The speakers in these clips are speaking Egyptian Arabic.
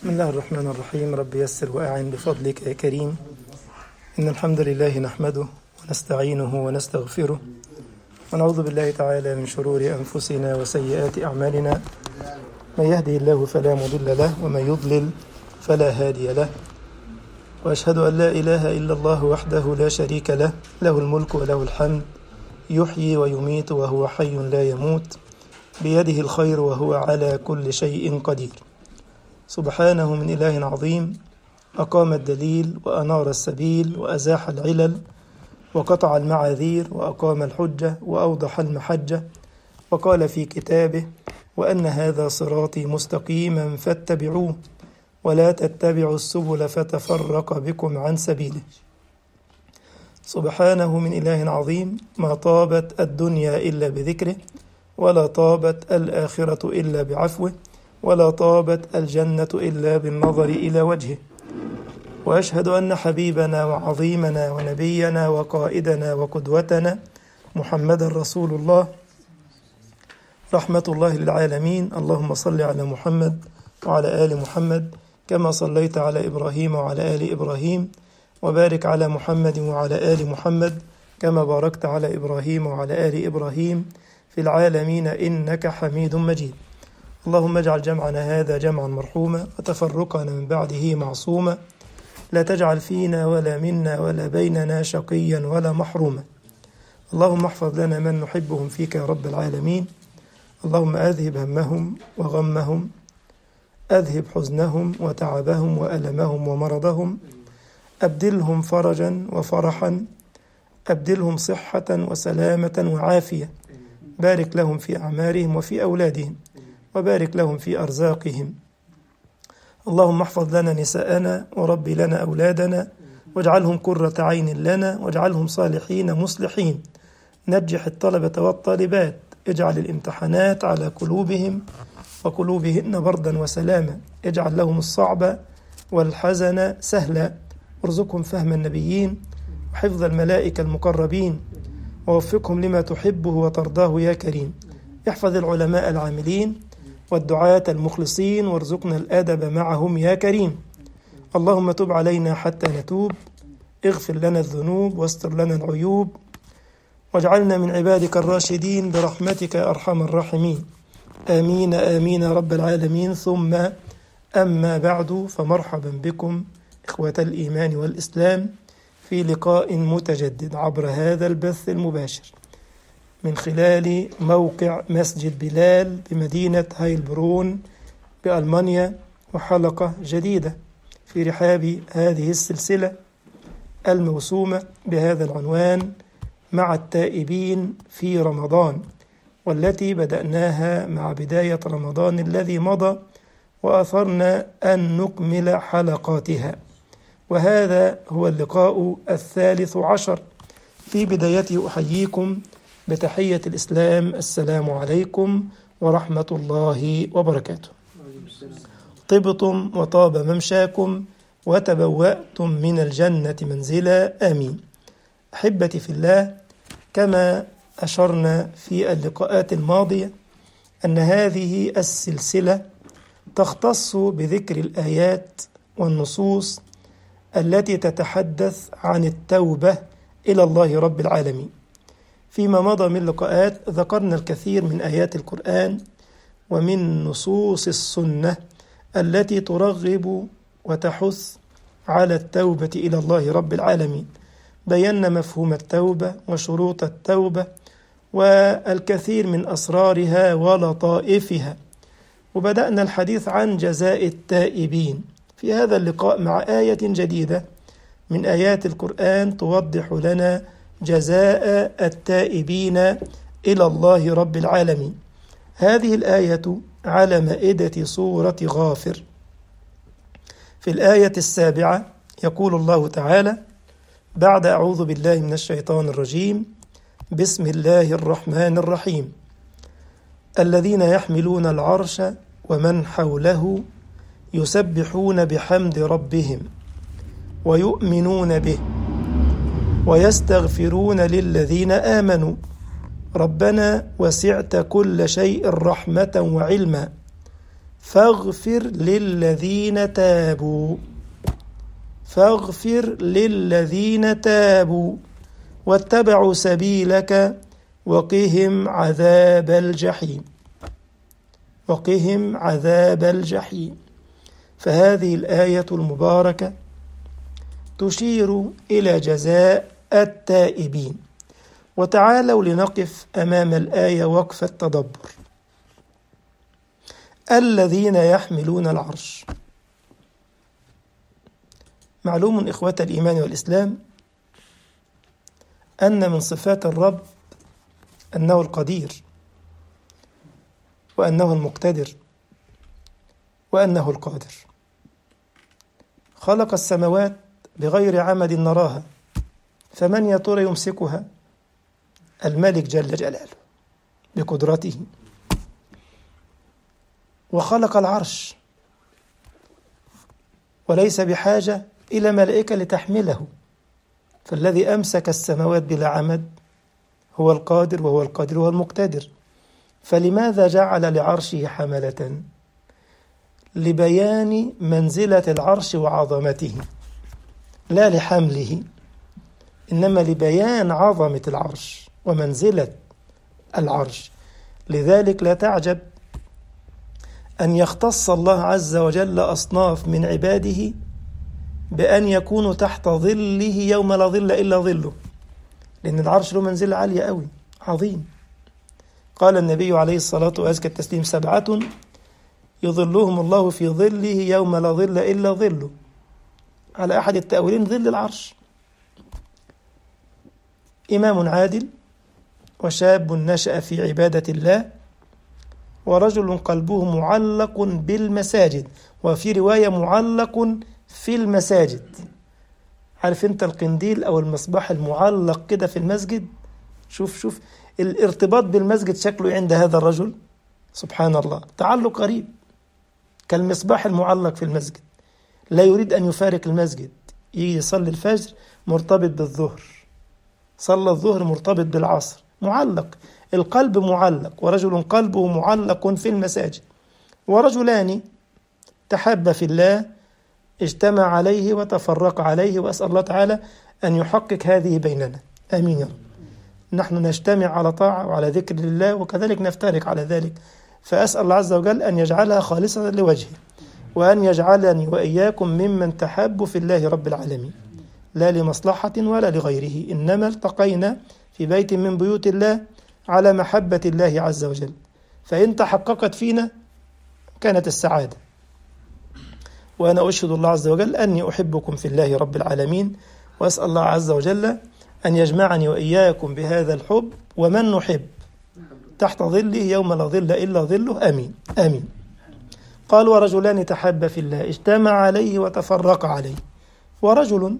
بسم الله الرحمن الرحيم رب يسر وأعن بفضلك يا كريم إن الحمد لله نحمده ونستعينه ونستغفره ونعوذ بالله تعالى من شرور أنفسنا وسيئات أعمالنا من يهدي الله فلا مضل له ومن يضلل فلا هادي له وأشهد أن لا إله إلا الله وحده لا شريك له له الملك وله الحمد يحيي ويميت وهو حي لا يموت بيده الخير وهو على كل شيء قدير سبحانه من إله عظيم أقام الدليل وأنار السبيل وأزاح العلل وقطع المعاذير وأقام الحجة وأوضح المحجة وقال في كتابه وأن هذا صراطي مستقيما فاتبعوه ولا تتبعوا السبل فتفرق بكم عن سبيله سبحانه من إله عظيم ما طابت الدنيا إلا بذكره ولا طابت الآخرة إلا بعفوه ولا طابت الجنة إلا بالنظر إلى وجهه وأشهد أن حبيبنا وعظيمنا ونبينا وقائدنا وقدوتنا محمدا رسول الله رحمة الله للعالمين اللهم صل على محمد وعلى آل محمد كما صليت على إبراهيم وعلى آل إبراهيم وبارك على محمد وعلى آل محمد كما باركت على إبراهيم وعلى آل إبراهيم في العالمين إنك حميد مجيد اللهم اجعل جمعنا هذا جمعا مرحوما وتفرقنا من بعده معصوما لا تجعل فينا ولا منا ولا بيننا شقيا ولا محروما اللهم احفظ لنا من نحبهم فيك يا رب العالمين اللهم اذهب همهم وغمهم اذهب حزنهم وتعبهم والمهم ومرضهم ابدلهم فرجا وفرحا ابدلهم صحه وسلامه وعافيه بارك لهم في اعمارهم وفي اولادهم وبارك لهم في أرزاقهم اللهم احفظ لنا نساءنا وربي لنا أولادنا واجعلهم قرة عين لنا واجعلهم صالحين مصلحين نجح الطلبة والطالبات اجعل الامتحانات على قلوبهم وقلوبهن بردا وسلاما اجعل لهم الصعب والحزن سهلا وارزقهم فهم النبيين وحفظ الملائكة المقربين ووفقهم لما تحبه وترضاه يا كريم احفظ العلماء العاملين والدعاة المخلصين وارزقنا الأدب معهم يا كريم اللهم تب علينا حتى نتوب اغفر لنا الذنوب واستر لنا العيوب واجعلنا من عبادك الراشدين برحمتك يا أرحم الراحمين آمين آمين يا رب العالمين ثم أما بعد فمرحبا بكم إخوة الإيمان والإسلام في لقاء متجدد عبر هذا البث المباشر من خلال موقع مسجد بلال بمدينة هايلبرون بألمانيا وحلقة جديدة في رحاب هذه السلسلة الموسومة بهذا العنوان مع التائبين في رمضان والتي بدأناها مع بداية رمضان الذي مضى وأثرنا أن نكمل حلقاتها وهذا هو اللقاء الثالث عشر في بدايته أحييكم بتحية الإسلام السلام عليكم ورحمة الله وبركاته طبتم وطاب ممشاكم وتبوأتم من الجنة منزلا آمين أحبتي في الله كما أشرنا في اللقاءات الماضية أن هذه السلسلة تختص بذكر الآيات والنصوص التي تتحدث عن التوبة إلى الله رب العالمين فيما مضى من لقاءات ذكرنا الكثير من آيات القرآن ومن نصوص السنة التي ترغب وتحث على التوبة إلى الله رب العالمين بينا مفهوم التوبة وشروط التوبة والكثير من أسرارها ولطائفها وبدأنا الحديث عن جزاء التائبين في هذا اللقاء مع آية جديدة من آيات القرآن توضح لنا جزاء التائبين إلى الله رب العالمين هذه الآية على مائدة سورة غافر في الآية السابعة يقول الله تعالى بعد أعوذ بالله من الشيطان الرجيم بسم الله الرحمن الرحيم الذين يحملون العرش ومن حوله يسبحون بحمد ربهم ويؤمنون به ويستغفرون للذين آمنوا ربنا وسعت كل شيء رحمة وعلما فاغفر للذين تابوا فاغفر للذين تابوا واتبعوا سبيلك وقهم عذاب الجحيم وقهم عذاب الجحيم فهذه الآية المباركة تشير إلى جزاء التائبين وتعالوا لنقف أمام الآية وقف التدبر الذين يحملون العرش معلوم إخوة الإيمان والإسلام أن من صفات الرب أنه القدير وأنه المقتدر وأنه القادر خلق السماوات بغير عمد نراها فمن يا ترى يمسكها الملك جل جلاله بقدرته وخلق العرش وليس بحاجة إلى ملائكة لتحمله فالذي أمسك السماوات بلا عمد هو القادر وهو القادر وهو المقتدر فلماذا جعل لعرشه حملة لبيان منزلة العرش وعظمته لا لحمله إنما لبيان عظمة العرش ومنزلة العرش لذلك لا تعجب أن يختص الله عز وجل أصناف من عباده بأن يكونوا تحت ظله يوم لا ظل إلا ظله لأن العرش له منزلة عالية قوي عظيم قال النبي عليه الصلاة وأزكى التسليم سبعة يظلهم الله في ظله يوم لا ظل إلا ظله على أحد التأويلين ظل العرش إمام عادل وشاب نشأ في عبادة الله ورجل قلبه معلق بالمساجد وفي رواية معلق في المساجد عارف انت القنديل او المصباح المعلق كده في المسجد شوف شوف الارتباط بالمسجد شكله عند هذا الرجل سبحان الله تعلق غريب كالمصباح المعلق في المسجد لا يريد ان يفارق المسجد يجي يصلي الفجر مرتبط بالظهر صلى الظهر مرتبط بالعصر معلق القلب معلق ورجل قلبه معلق في المساجد ورجلان تحب في الله اجتمع عليه وتفرق عليه واسال الله تعالى ان يحقق هذه بيننا امين يا رب نحن نجتمع على طاعه وعلى ذكر الله وكذلك نفترق على ذلك فاسال الله عز وجل ان يجعلها خالصه لوجهه وان يجعلني واياكم ممن تحبوا في الله رب العالمين لا لمصلحه ولا لغيره انما التقينا في بيت من بيوت الله على محبه الله عز وجل فان تحققت فينا كانت السعاده وأنا أشهد الله عز وجل أني أحبكم في الله رب العالمين وأسأل الله عز وجل أن يجمعني وإياكم بهذا الحب ومن نحب تحت ظله يوم لا ظل إلا ظله آمين آمين قال ورجلان تحب في الله اجتمع عليه وتفرق عليه ورجل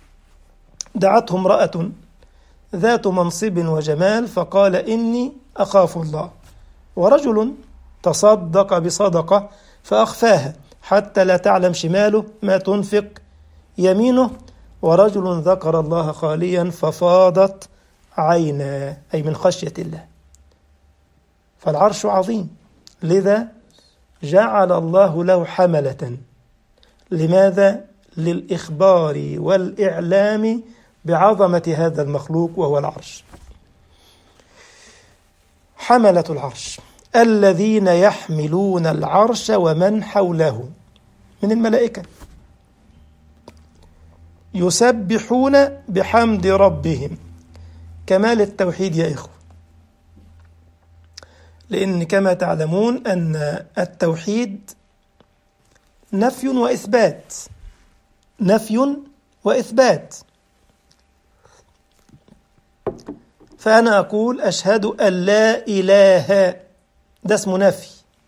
دعته امرأة ذات منصب وجمال فقال إني أخاف الله ورجل تصدق بصدقة فأخفاها حتى لا تعلم شماله ما تنفق يمينه ورجل ذكر الله خاليا ففاضت عيناه أي من خشية الله فالعرش عظيم لذا جعل الله له حملة لماذا؟ للإخبار والإعلام بعظمة هذا المخلوق وهو العرش حملة العرش الذين يحملون العرش ومن حوله من الملائكة يسبحون بحمد ربهم كمال التوحيد يا إخوة لأن كما تعلمون أن التوحيد نفي وإثبات نفي وإثبات فأنا أقول أشهد أن لا إله ده اسمه نفي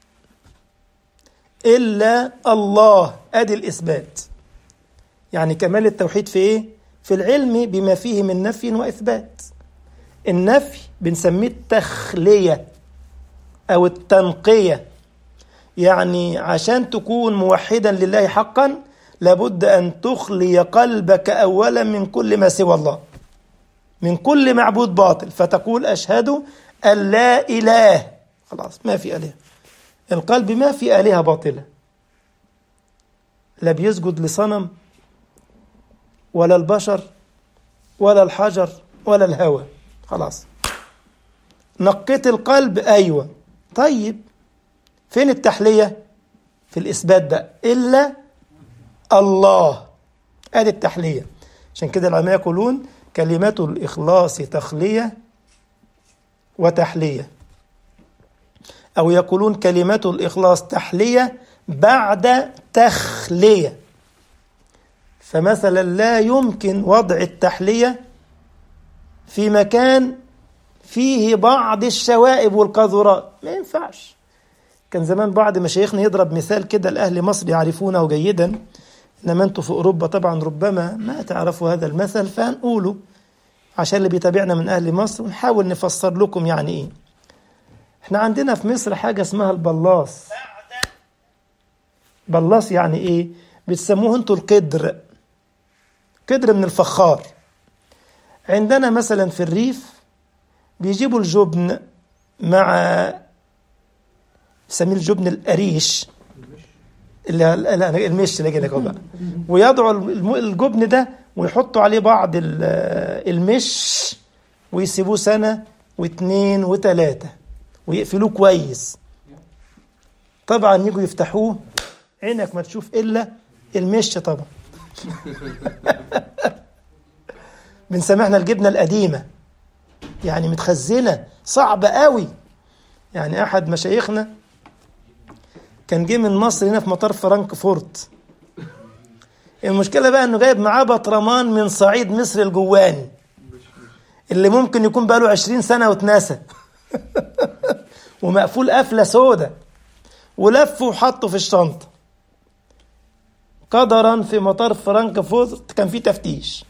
إلا الله أدي الإثبات يعني كمال التوحيد في إيه؟ في العلم بما فيه من نفي وإثبات النفي بنسميه التخلية أو التنقية يعني عشان تكون موحدا لله حقا لابد أن تخلي قلبك أولا من كل ما سوى الله من كل معبود باطل فتقول أشهد أن لا إله خلاص ما في إله القلب ما في آلهة باطلة لا بيسجد لصنم ولا البشر ولا الحجر ولا الهوى خلاص نقيت القلب أيوة طيب فين التحلية في الإثبات بقى إلا الله ادي التحلية عشان كده العلماء يقولون كلمة الإخلاص تخلية وتحلية أو يقولون كلمة الإخلاص تحلية بعد تخلية فمثلا لا يمكن وضع التحلية في مكان فيه بعض الشوائب والقاذورات ما ينفعش كان زمان بعض مشايخنا يضرب مثال كده لأهل مصر يعرفونه جيدا إنما أنتم في أوروبا طبعا ربما ما تعرفوا هذا المثل فهنقوله عشان اللي بيتابعنا من أهل مصر ونحاول نفسر لكم يعني إيه احنا عندنا في مصر حاجة اسمها البلاص بلاص يعني إيه بتسموه انتوا القدر قدر من الفخار عندنا مثلا في الريف بيجيبوا الجبن مع بسميه الجبن القريش اللي لا المش اللي لك بقى ويضعوا الجبن ده ويحطوا عليه بعض المش ويسيبوه سنة واثنين وثلاثة ويقفلوه كويس طبعا يجوا يفتحوه عينك ما تشوف إلا المش طبعا بنسمعنا الجبنة القديمة يعني متخزنة صعبة قوي يعني أحد مشايخنا كان جه من مصر هنا في مطار فرانكفورت المشكلة بقى انه جايب معاه بطرمان من صعيد مصر الجواني اللي ممكن يكون بقاله عشرين سنة واتنسى ومقفول قفلة سودة ولفه وحطه في الشنطة قدرا في مطار فرانكفورت كان في تفتيش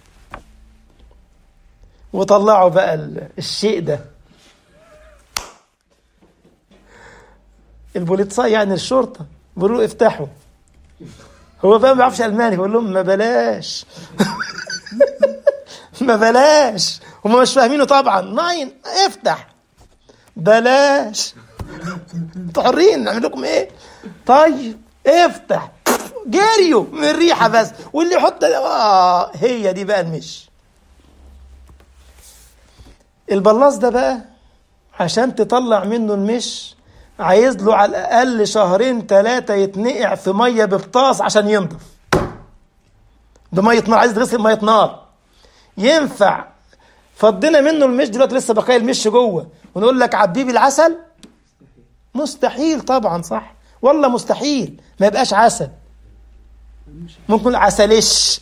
وطلعوا بقى الشيء ده البوليتساي يعني الشرطه بيقولوا له افتحوا هو بقى ما بيعرفش الماني بيقول لهم ما بلاش ما بلاش هم مش فاهمينه طبعا ناين افتح بلاش انتوا حرين نعمل لكم ايه طيب افتح جريوا من الريحه بس واللي يحط اه هي دي بقى المش البلاص ده بقى عشان تطلع منه المش عايز له على الأقل شهرين ثلاثة يتنقع في مية ببطاس عشان ينضف بمية نار عايز يتغسل بمية نار ينفع فضينا منه المش دلوقتي لسه بقايا المش جوه ونقول لك عبيه بالعسل مستحيل طبعا صح والله مستحيل ما يبقاش عسل ممكن عسلش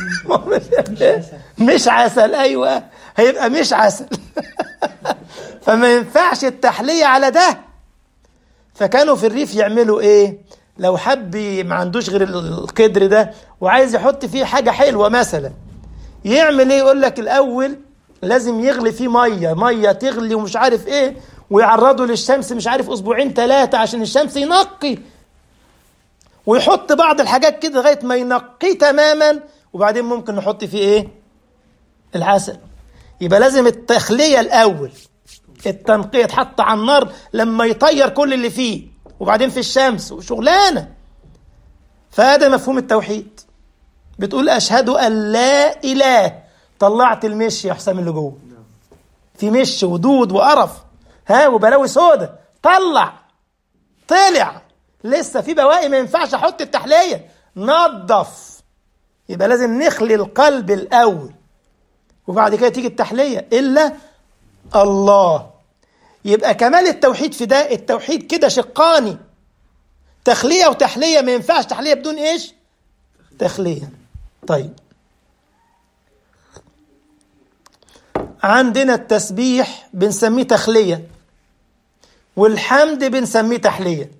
مش عسل ايوه هيبقى مش عسل فما ينفعش التحليه على ده فكانوا في الريف يعملوا ايه لو حب ما عندوش غير القدر ده وعايز يحط فيه حاجه حلوه مثلا يعمل ايه يقول لك الاول لازم يغلي فيه ميه ميه تغلي ومش عارف ايه ويعرضه للشمس مش عارف اسبوعين ثلاثه عشان الشمس ينقي ويحط بعض الحاجات كده لغايه ما ينقيه تماما وبعدين ممكن نحط فيه ايه العسل يبقى لازم التخليه الاول التنقية يتحط على النار لما يطير كل اللي فيه وبعدين في الشمس وشغلانة فهذا مفهوم التوحيد بتقول أشهد أن لا إله طلعت المش يا حسام اللي جوه في مش ودود وقرف ها وبلاوي سودة طلع طلع لسه في بواقي ما ينفعش احط التحليه نظف يبقى لازم نخلي القلب الاول وبعد كده تيجي التحليه الا الله يبقى كمال التوحيد في ده التوحيد كده شقاني تخليه وتحليه ما ينفعش تحليه بدون ايش تخليه طيب عندنا التسبيح بنسميه تخليه والحمد بنسميه تحليه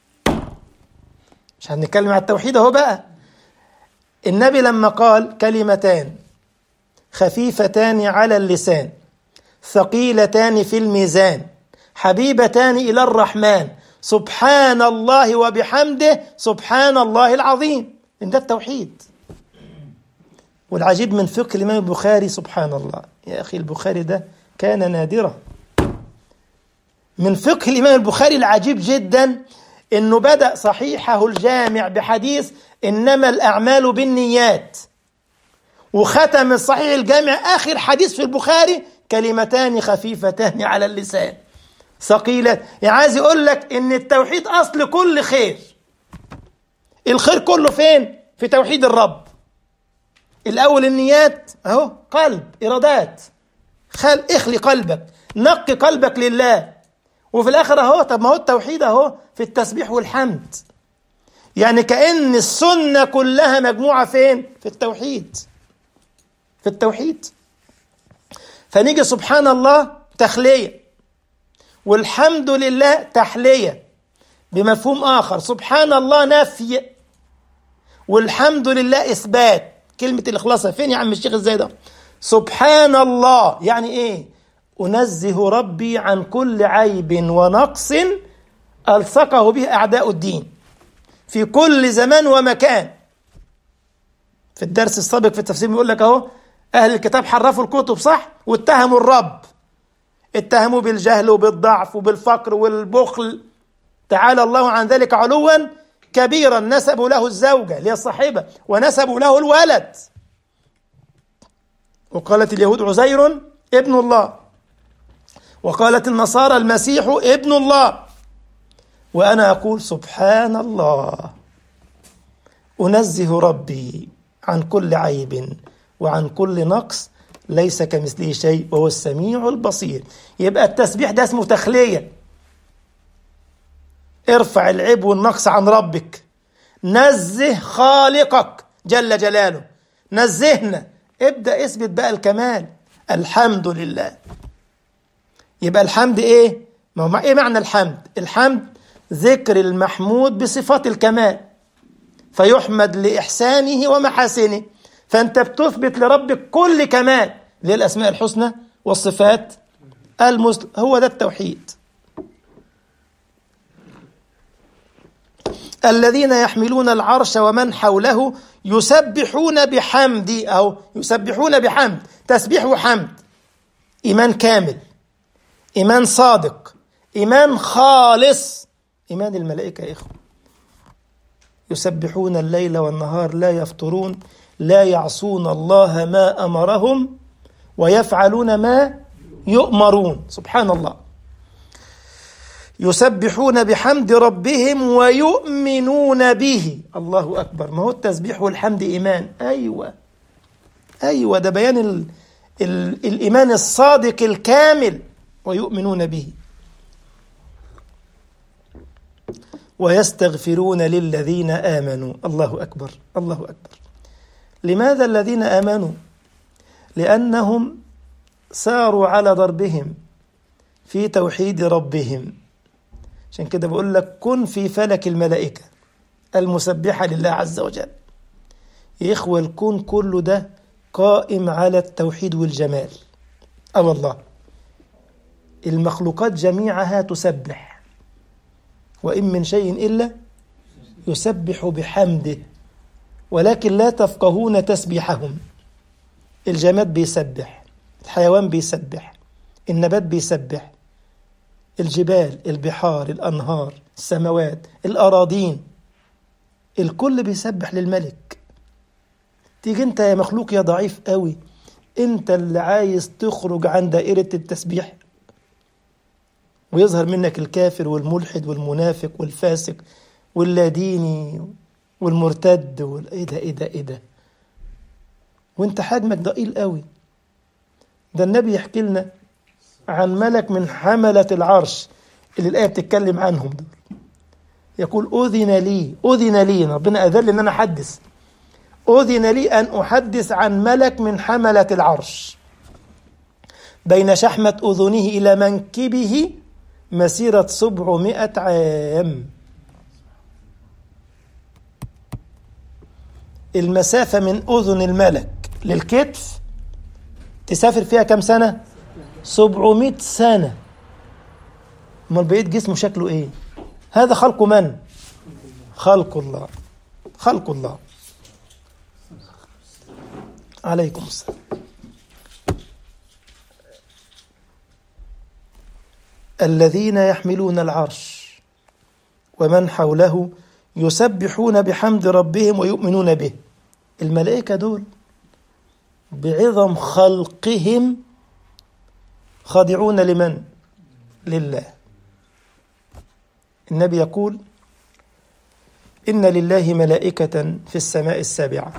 مش هنتكلم على التوحيد اهو بقى النبي لما قال كلمتان خفيفتان على اللسان ثقيلتان في الميزان حبيبتان الى الرحمن سبحان الله وبحمده سبحان الله العظيم ان ده التوحيد والعجيب من فقه الامام البخاري سبحان الله يا اخي البخاري ده كان نادرا من فقه الامام البخاري العجيب جدا انه بدأ صحيحه الجامع بحديث انما الاعمال بالنيات وختم الصحيح الجامع اخر حديث في البخاري كلمتان خفيفتان على اللسان ثقيلة يعني عايز يقول لك ان التوحيد اصل كل خير الخير كله فين في توحيد الرب الاول النيات اهو قلب ارادات خل اخلي قلبك نقي قلبك لله وفي الاخر اهو طب ما هو التوحيد اهو في التسبيح والحمد يعني كأن السنة كلها مجموعة فين في التوحيد في التوحيد فنيجي سبحان الله تخلية والحمد لله تحلية بمفهوم آخر سبحان الله نفي والحمد لله إثبات كلمة الإخلاص فين يا عم الشيخ ازاي ده سبحان الله يعني إيه أنزه ربي عن كل عيب ونقص ألصقه به أعداء الدين في كل زمان ومكان في الدرس السابق في التفسير بيقول لك اهو اهل الكتاب حرفوا الكتب صح واتهموا الرب اتهموا بالجهل وبالضعف وبالفقر والبخل تعالى الله عن ذلك علوا كبيرا نسبوا له الزوجة اللي هي الصاحبة ونسبوا له الولد وقالت اليهود عزير ابن الله وقالت النصارى المسيح ابن الله وأنا أقول سبحان الله أنزه ربي عن كل عيب وعن كل نقص ليس كمثله شيء وهو السميع البصير يبقى التسبيح ده اسمه تخلية ارفع العيب والنقص عن ربك نزه خالقك جل جلاله نزهنا ابدأ اثبت بقى الكمال الحمد لله يبقى الحمد ايه ما هو ايه معنى الحمد الحمد ذكر المحمود بصفات الكمال فيحمد لإحسانه ومحاسنه فأنت بتثبت لربك كل كمال للأسماء الحسنى والصفات المسلم هو ده التوحيد الذين يحملون العرش ومن حوله يسبحون بحمد أو يسبحون بحمد تسبيح وحمد إيمان كامل إيمان صادق إيمان خالص إيمان الملائكة يا إخوة يسبحون الليل والنهار لا يفطرون لا يعصون الله ما أمرهم ويفعلون ما يؤمرون سبحان الله يسبحون بحمد ربهم ويؤمنون به الله أكبر ما هو التسبيح والحمد إيمان أيوة أيوة ده بيان ال ال الإيمان الصادق الكامل ويؤمنون به ويستغفرون للذين آمنوا الله أكبر الله أكبر لماذا الذين آمنوا لأنهم ساروا على ضربهم في توحيد ربهم عشان كده بقول لك كن في فلك الملائكة المسبحة لله عز وجل يا إخوة الكون كله ده قائم على التوحيد والجمال أه والله المخلوقات جميعها تسبح وإن من شيء إلا يسبح بحمده ولكن لا تفقهون تسبيحهم الجماد بيسبح الحيوان بيسبح النبات بيسبح الجبال البحار الأنهار السماوات الأراضين الكل بيسبح للملك تيجي انت يا مخلوق يا ضعيف قوي انت اللي عايز تخرج عن دائرة التسبيح ويظهر منك الكافر والملحد والمنافق والفاسق واللاديني والمرتد وال... ايه ده ايه ده ايه ده وانت حجمك ضئيل قوي ده النبي يحكي لنا عن ملك من حملة العرش اللي الآية بتتكلم عنهم دول يقول أذن لي أذن لي ربنا أذن أن أنا أحدث أذن لي أن أحدث عن ملك من حملة العرش بين شحمة أذنه إلى منكبه مسيرة سبعمائة عام المسافة من أذن الملك للكتف تسافر فيها كم سنة؟ سبعمائة سنة امال بقيت جسمه شكله ايه هذا خلق من خلق الله خلق الله عليكم السلام الذين يحملون العرش ومن حوله يسبحون بحمد ربهم ويؤمنون به الملائكة دول بعظم خلقهم خاضعون لمن؟ لله النبي يقول إن لله ملائكة في السماء السابعة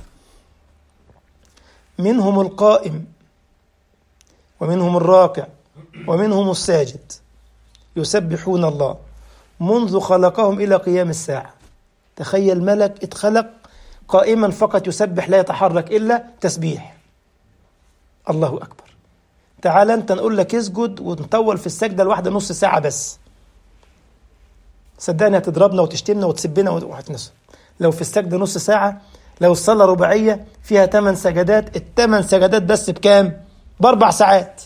منهم القائم ومنهم الراكع ومنهم الساجد يسبحون الله منذ خلقهم إلى قيام الساعة تخيل ملك اتخلق قائما فقط يسبح لا يتحرك إلا تسبيح الله أكبر تعال أنت نقول لك اسجد ونطول في السجدة الواحدة نص ساعة بس صدقني هتضربنا وتشتمنا وتسبنا وهتنسى لو في السجدة نص ساعة لو الصلاة رباعية فيها ثمان سجدات الثمان سجدات بس بكام؟ بأربع ساعات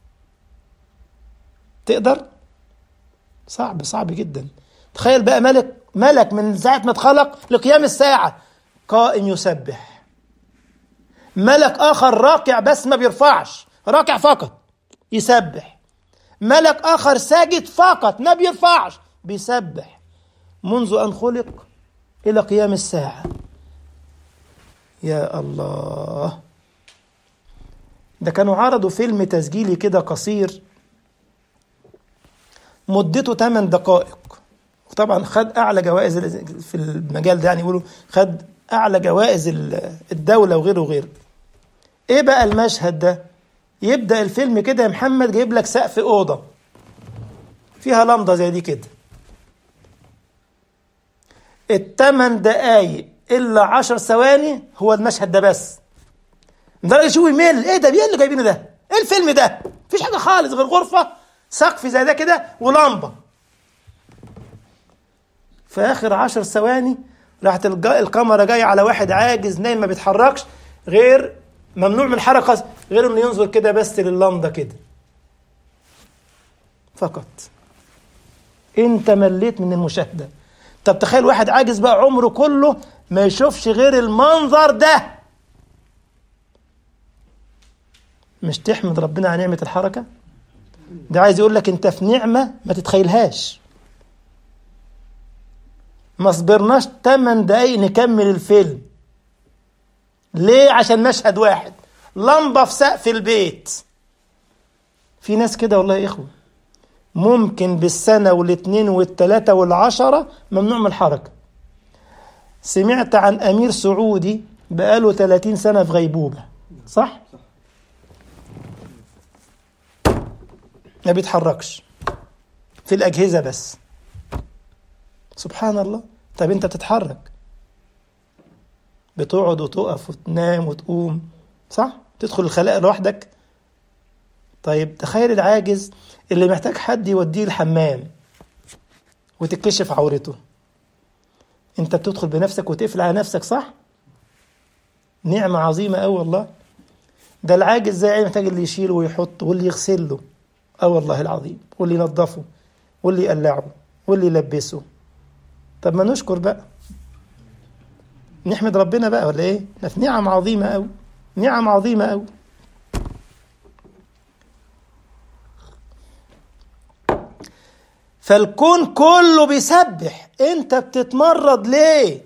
تقدر؟ صعب صعب جدا تخيل بقى ملك ملك من ساعة ما اتخلق لقيام الساعة قائم يسبح ملك آخر راكع بس ما بيرفعش راكع فقط يسبح ملك آخر ساجد فقط ما بيرفعش بيسبح منذ أن خلق إلى قيام الساعة يا الله ده كانوا عرضوا فيلم تسجيلي كده قصير مدته 8 دقائق وطبعا خد اعلى جوائز في المجال ده يعني يقولوا خد اعلى جوائز الدوله وغيره وغيره ايه بقى المشهد ده يبدا الفيلم كده يا محمد جايب لك سقف اوضه فيها لمضه زي دي كده الثمان دقايق الا عشر ثواني هو المشهد ده بس لدرجه شو يمل ايه ده ايه اللي جايبينه ده ايه الفيلم ده مفيش حاجه خالص غير غرفه سقف زي ده كده ولمبه في اخر عشر ثواني راحت الكاميرا جايه على واحد عاجز نايم ما بيتحركش غير ممنوع من الحركه غير انه ينظر كده بس لللمضه كده فقط انت مليت من المشاهده طب تخيل واحد عاجز بقى عمره كله ما يشوفش غير المنظر ده مش تحمد ربنا على نعمه الحركه ده عايز يقول لك انت في نعمه ما تتخيلهاش ما صبرناش 8 دقايق نكمل الفيلم ليه عشان مشهد واحد لمبة في سقف البيت في ناس كده والله يا إخوة ممكن بالسنة والاثنين والثلاثة والعشرة ممنوع من الحركة سمعت عن أمير سعودي بقاله 30 سنة في غيبوبة صح؟ ما بيتحركش في الأجهزة بس سبحان الله طب انت بتتحرك بتقعد وتقف وتنام وتقوم صح تدخل الخلاء لوحدك طيب تخيل العاجز اللي محتاج حد يوديه الحمام وتكشف عورته انت بتدخل بنفسك وتقفل على نفسك صح نعمة عظيمة أوي والله ده العاجز زي محتاج اللي يشيله ويحطه واللي يغسل له اه والله العظيم واللي ينظفه واللي يقلعه واللي يلبسه طب ما نشكر بقى نحمد ربنا بقى ولا ايه؟ احنا في نعم عظيمة أوي نعم عظيمة أوي فالكون كله بيسبح انت بتتمرد ليه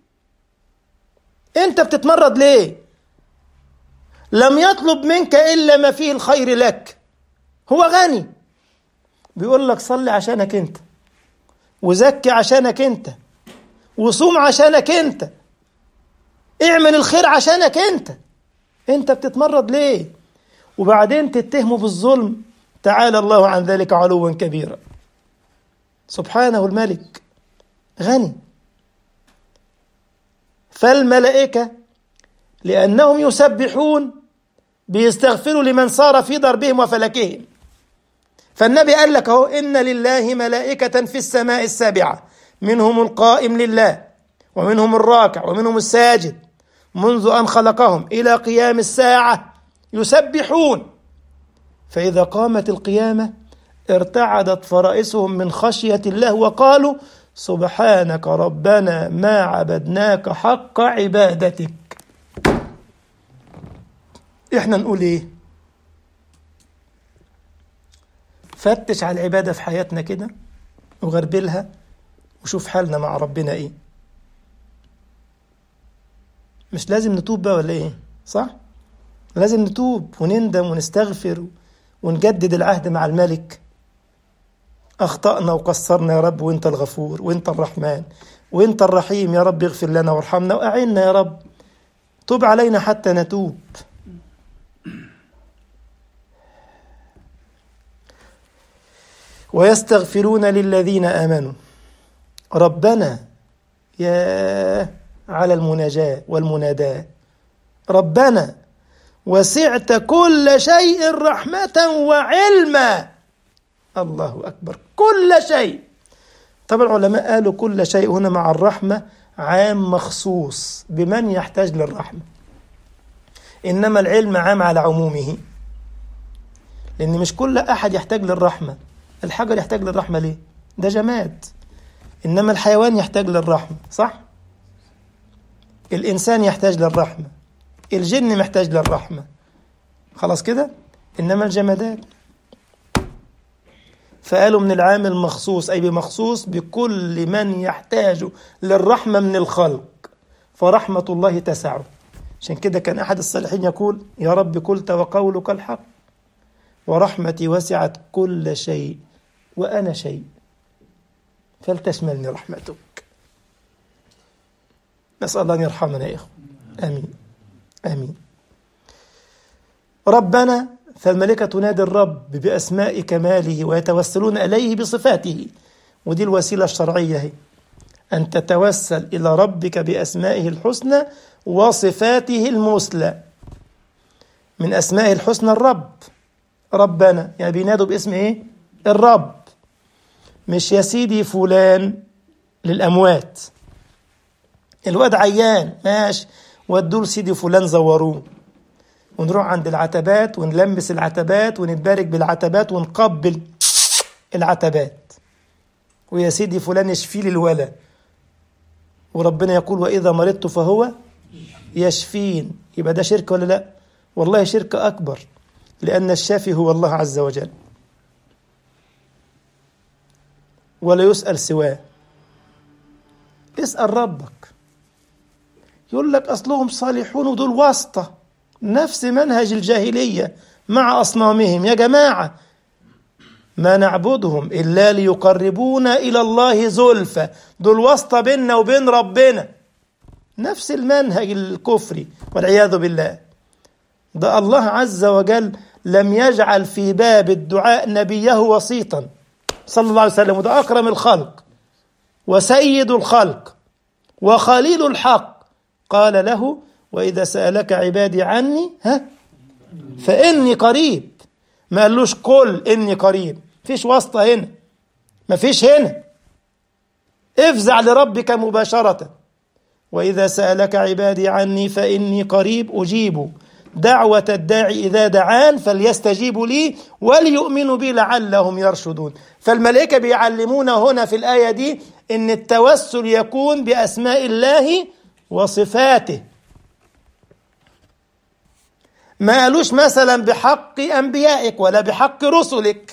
انت بتتمرد ليه لم يطلب منك الا ما فيه الخير لك هو غني بيقول لك صلي عشانك انت وزكي عشانك انت وصوم عشانك انت اعمل الخير عشانك انت انت بتتمرد ليه وبعدين تتهمه بالظلم تعالى الله عن ذلك علوا كبيرا سبحانه الملك غني فالملائكة لأنهم يسبحون بيستغفروا لمن صار في ضربهم وفلكهم فالنبي قال لك اهو إن لله ملائكة في السماء السابعة منهم القائم لله ومنهم الراكع ومنهم الساجد منذ أن خلقهم إلى قيام الساعة يسبحون فإذا قامت القيامة ارتعدت فرائسهم من خشية الله وقالوا سبحانك ربنا ما عبدناك حق عبادتك احنا نقول ايه فتش على العبادة في حياتنا كده وغربلها وشوف حالنا مع ربنا ايه مش لازم نتوب بقى ولا ايه صح لازم نتوب ونندم ونستغفر ونجدد العهد مع الملك أخطأنا وقصرنا يا رب وأنت الغفور وأنت الرحمن وأنت الرحيم يا رب اغفر لنا وارحمنا وأعنا يا رب تب علينا حتى نتوب ويستغفرون للذين آمنوا ربنا يا على المناجاة والمناداة ربنا وسعت كل شيء رحمة وعلما الله أكبر كل شيء طبعا العلماء قالوا كل شيء هنا مع الرحمة عام مخصوص بمن يحتاج للرحمة إنما العلم عام على عمومه لأن مش كل أحد يحتاج للرحمة الحجر يحتاج للرحمة ليه؟ ده جماد إنما الحيوان يحتاج للرحمة صح؟ الإنسان يحتاج للرحمة الجن محتاج للرحمة خلاص كده؟ إنما الجمادات فقالوا من العام المخصوص أي بمخصوص بكل من يحتاج للرحمة من الخلق فرحمة الله تسعه عشان كده كان أحد الصالحين يقول يا رب قلت وقولك الحق ورحمتي وسعت كل شيء وأنا شيء فلتشملني رحمتك نسأل الله أن يرحمنا يا إخوة آمين آمين ربنا فالملائكة تنادي الرب بأسماء كماله ويتوسلون إليه بصفاته ودي الوسيلة الشرعية هي أن تتوسل إلى ربك بأسمائه الحسنى وصفاته المثلى من أسمائه الحسنى الرب ربنا يعني بينادوا باسم إيه؟ الرب مش يا سيدي فلان للأموات الواد عيان ماشي ودوا سيدي فلان زوروه ونروح عند العتبات ونلمس العتبات ونتبارك بالعتبات ونقبل العتبات ويا سيدي فلان يشفي لي الولا وربنا يقول وإذا مرضت فهو يشفين يبقى ده شرك ولا لا والله شرك أكبر لأن الشافي هو الله عز وجل ولا يسأل سواه اسأل ربك يقول لك أصلهم صالحون ودول واسطة نفس منهج الجاهلية مع أصنامهم يا جماعة ما نعبدهم إلا ليقربونا إلى الله زلفى دول واسطة بيننا وبين ربنا نفس المنهج الكفري والعياذ بالله ده الله عز وجل لم يجعل في باب الدعاء نبيه وسيطا صلى الله عليه وسلم وده أكرم الخلق وسيد الخلق وخليل الحق قال له وإذا سألك عبادي عني ها فإني قريب ما قالوش قل إني قريب فيش واسطة هنا ما فيش هنا افزع لربك مباشرة وإذا سألك عبادي عني فإني قريب أجيب دعوة الداعي إذا دعان فليستجيبوا لي وليؤمنوا بي لعلهم يرشدون فالملائكة بيعلمونا هنا في الآية دي إن التوسل يكون بأسماء الله وصفاته ما قالوش مثلا بحق أنبيائك ولا بحق رسلك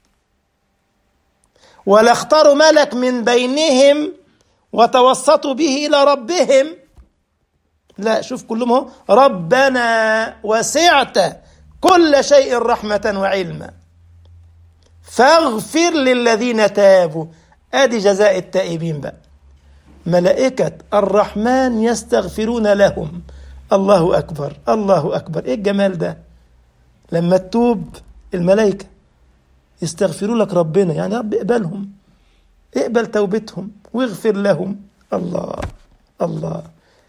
ولا اختاروا ملك من بينهم وتوسطوا به إلى ربهم لا شوف كلهم هو ربنا وسعت كل شيء رحمة وعلما فاغفر للذين تابوا ادي جزاء التائبين بقى ملائكة الرحمن يستغفرون لهم الله أكبر الله أكبر إيه الجمال ده لما تتوب الملائكة يستغفروا لك ربنا يعني رب اقبلهم اقبل توبتهم واغفر لهم الله الله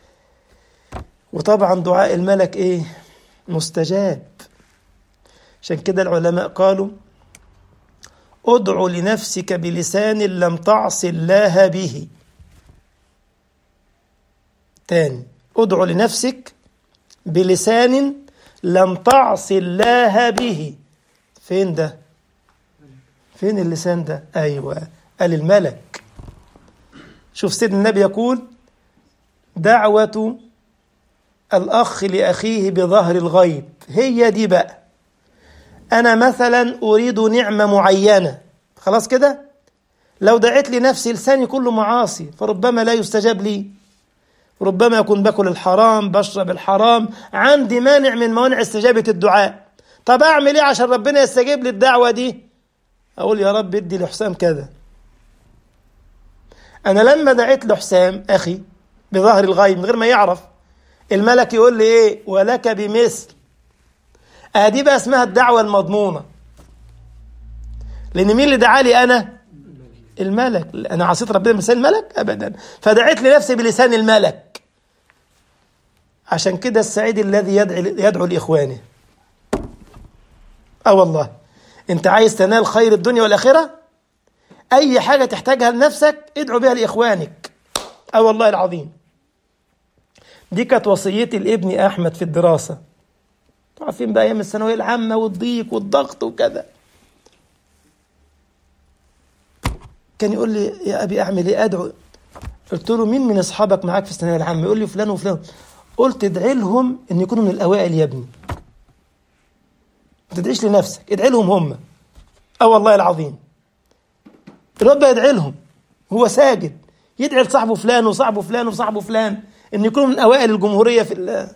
وطبعا دعاء الملك ايه مستجاب عشان كده العلماء قالوا ادع لنفسك بلسان لم تعص الله به تاني ادع لنفسك بلسان لم تعص الله به فين ده فين اللسان ده ايوه قال الملك شوف سيدنا النبي يقول دعوة الأخ لأخيه بظهر الغيب هي دي بقى أنا مثلا أريد نعمة معينة خلاص كده لو دعيت لنفسي لساني كله معاصي فربما لا يستجاب لي ربما يكون باكل الحرام بشرب الحرام عندي مانع من موانع استجابة الدعاء طب أعمل إيه عشان ربنا يستجيب لي الدعوة دي أقول يا رب ادي لحسام كذا أنا لما دعيت لحسام أخي بظهر الغيب من غير ما يعرف الملك يقول لي إيه ولك بمثل أدي بقى اسمها الدعوة المضمونة لأن مين اللي دعا لي أنا الملك أنا عصيت ربنا بلسان الملك أبدا فدعيت لنفسي بلسان الملك عشان كده السعيد الذي يدعو, يدعو لإخوانه أه والله أنت عايز تنال خير الدنيا والآخرة أي حاجة تحتاجها لنفسك ادعو بها لإخوانك أه والله العظيم دي كانت وصيتي لابني أحمد في الدراسة عارفين بقى أيام الثانوية العامة والضيق والضغط وكذا كان يقول لي يا ابي اعمل ايه ادعو قلت له مين من اصحابك معاك في الثانويه العامه يقول لي فلان وفلان قلت ادعي لهم ان يكونوا من الاوائل يا ابني ما تدعيش لنفسك ادعي لهم هم اه والله العظيم الرب يدعي لهم هو ساجد يدعي لصاحبه فلان وصاحبه فلان وصاحبه فلان ان يكونوا من اوائل الجمهوريه في الله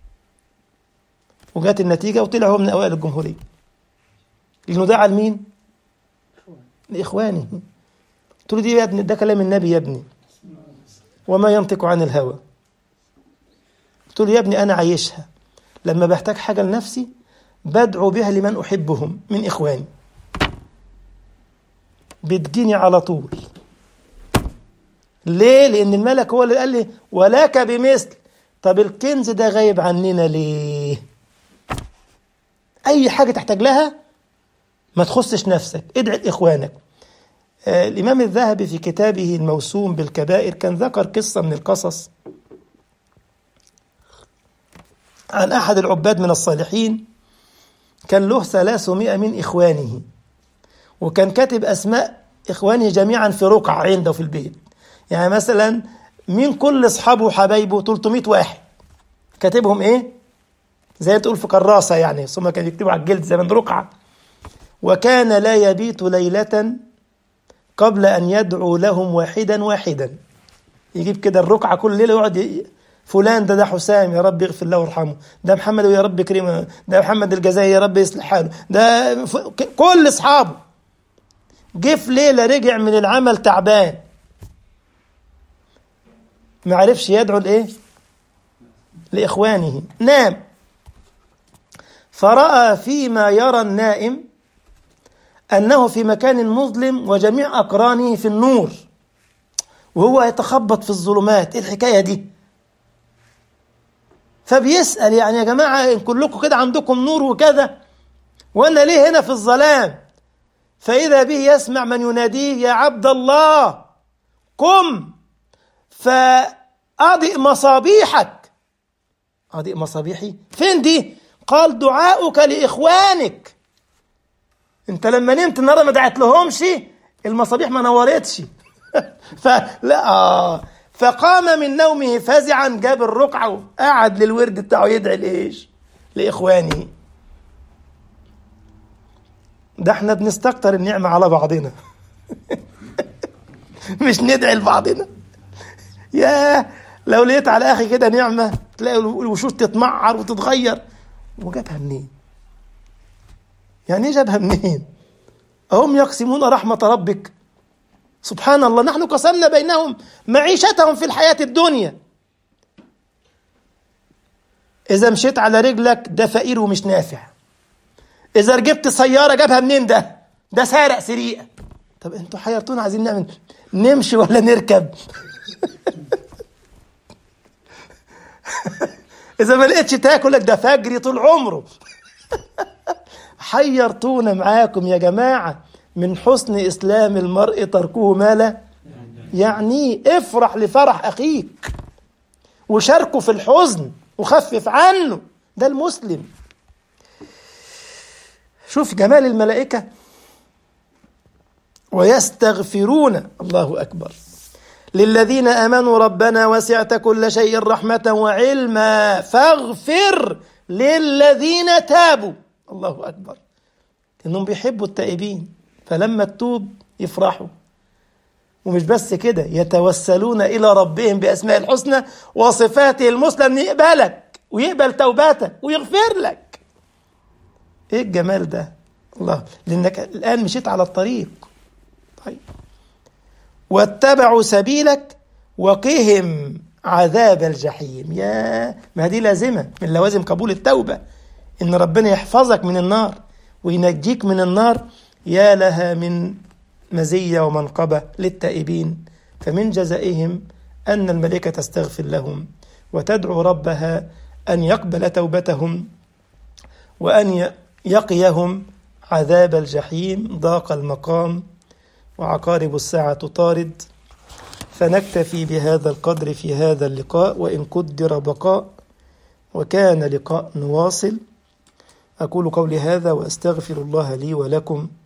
وجات النتيجه وطلع هو من اوائل الجمهوريه لانه دعا لمين؟ لاخوانه قلت له دي يا ابني ده كلام النبي يا ابني وما ينطق عن الهوى قلت له يا ابني انا عايشها لما بحتاج حاجه لنفسي بدعو بها لمن احبهم من اخواني بتجيني على طول ليه لان الملك هو اللي قال لي ولك بمثل طب الكنز ده غايب عننا ليه اي حاجه تحتاج لها ما تخصش نفسك ادعي لاخوانك آه الامام الذهبي في كتابه الموسوم بالكبائر كان ذكر قصه من القصص عن احد العباد من الصالحين كان له ثلاثمائة من إخوانه وكان كاتب أسماء إخوانه جميعا في رقعة عنده في البيت يعني مثلا من كل أصحابه وحبايبه 300 واحد كاتبهم إيه زي ما تقول في كراسة يعني ثم كان يكتبوا على الجلد زي من رقعة وكان لا يبيت ليلة قبل أن يدعو لهم واحدا واحدا يجيب كده الرقعة كل ليلة يقعد ي... فلان ده ده حسام يا رب يغفر له ويرحمه ده محمد يا رب يكرمه ده محمد الجزائري يا رب يصلح حاله ده ف... كل اصحابه جه في ليله رجع من العمل تعبان ما عرفش يدعو لايه لاخوانه نام فراى فيما يرى النائم انه في مكان مظلم وجميع اقرانه في النور وهو يتخبط في الظلمات ايه الحكايه دي فبيسأل يعني يا جماعة إن كلكم كده عندكم نور وكذا وأنا ليه هنا في الظلام فإذا به يسمع من يناديه يا عبد الله قم فأضئ مصابيحك أضئ مصابيحي فين دي قال دعاؤك لإخوانك أنت لما نمت النهارده ما دعت لهمش المصابيح ما نورتش فلا آه فقام من نومه فزعا جاب الرقعة وقعد للورد بتاعه يدعي لإيش لإخوانه ده احنا بنستكتر النعمة على بعضنا مش ندعي لبعضنا يا لو لقيت على أخي كده نعمة تلاقي الوشوش تتمعر وتتغير وجابها منين يعني ايه جابها منين أهم يقسمون رحمة ربك سبحان الله نحن قسمنا بينهم معيشتهم في الحياة الدنيا إذا مشيت على رجلك ده فقير ومش نافع إذا ركبت سيارة جابها منين ده ده سارق سريقة طب انتوا حيرتونا عايزين نعمل نمشي ولا نركب إذا ما لقيتش تاكل لك ده فجري طول عمره حيرتونا معاكم يا جماعه من حسن إسلام المرء تركه ما لا يعني افرح لفرح أخيك وشاركه في الحزن وخفف عنه ده المسلم شوف جمال الملائكة ويستغفرون الله أكبر للذين آمنوا ربنا وسعت كل شيء رحمة وعلما فاغفر للذين تابوا الله أكبر إنهم بيحبوا التائبين فلما تتوب يفرحوا ومش بس كده يتوسلون إلى ربهم بأسماء الحسنى وصفاته المثلى أن يقبلك ويقبل توباتك ويغفر لك إيه الجمال ده الله لأنك الآن مشيت على الطريق طيب واتبعوا سبيلك وقهم عذاب الجحيم يا ما دي لازمة من لوازم قبول التوبة إن ربنا يحفظك من النار وينجيك من النار يا لها من مزية ومنقبة للتائبين فمن جزائهم أن الملائكة تستغفر لهم وتدعو ربها أن يقبل توبتهم وأن يقيهم عذاب الجحيم ضاق المقام وعقارب الساعة تطارد فنكتفي بهذا القدر في هذا اللقاء وإن قدر بقاء وكان لقاء نواصل أقول قولي هذا وأستغفر الله لي ولكم